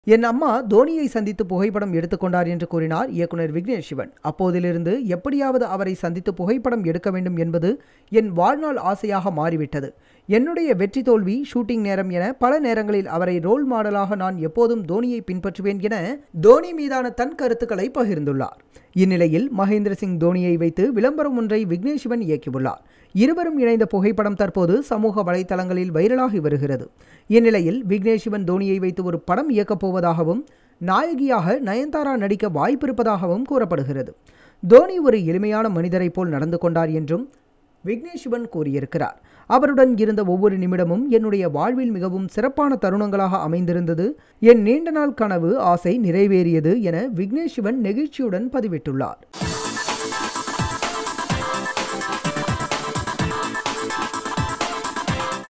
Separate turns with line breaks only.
என் அம்மா தோனியை சந்தித்து புகைப்படம் எடுத்துக்கொண்டார் என்று கூறினார் இயக்குனர் விக்னேஷ் சிவன் அப்போதிலிருந்து எப்படியாவது அவரை சந்தித்து புகைப்படம் எடுக்க வேண்டும் என்பது என் வாழ்நாள் ஆசையாக மாறிவிட்டது என்னுடைய வெற்றி தோல்வி ஷூட்டிங் நேரம் என பல நேரங்களில் அவரை ரோல் மாடலாக நான் எப்போதும் தோனியை பின்பற்றுவேன் என தோனி மீதான தன் கருத்துக்களை பகிர்ந்துள்ளார் இந்நிலையில் மகேந்திர சிங் தோனியை வைத்து விளம்பரம் ஒன்றை விக்னேஷ் சிவன் இயக்கியுள்ளார் இருவரும் இணைந்த புகைப்படம் தற்போது சமூக வலைதளங்களில் வைரலாகி வருகிறது இந்நிலையில் விக்னேஷ் சிவன் தோனியை வைத்து ஒரு படம் இயக்கப் போவதாகவும் நாயகியாக நயன்தாரா நடிக்க வாய்ப்பிருப்பதாகவும் கூறப்படுகிறது தோனி ஒரு எளிமையான மனிதரைப் போல் நடந்து கொண்டார் என்றும் விக்னேஷ் சிவன் கூறியிருக்கிறார் அவருடன் இருந்த ஒவ்வொரு நிமிடமும் என்னுடைய வாழ்வில் மிகவும் சிறப்பான தருணங்களாக அமைந்திருந்தது என் நீண்ட நாள் கனவு ஆசை நிறைவேறியது என விக்னேஷ் சிவன் நெகிழ்ச்சியுடன் பதிவிட்டுள்ளார்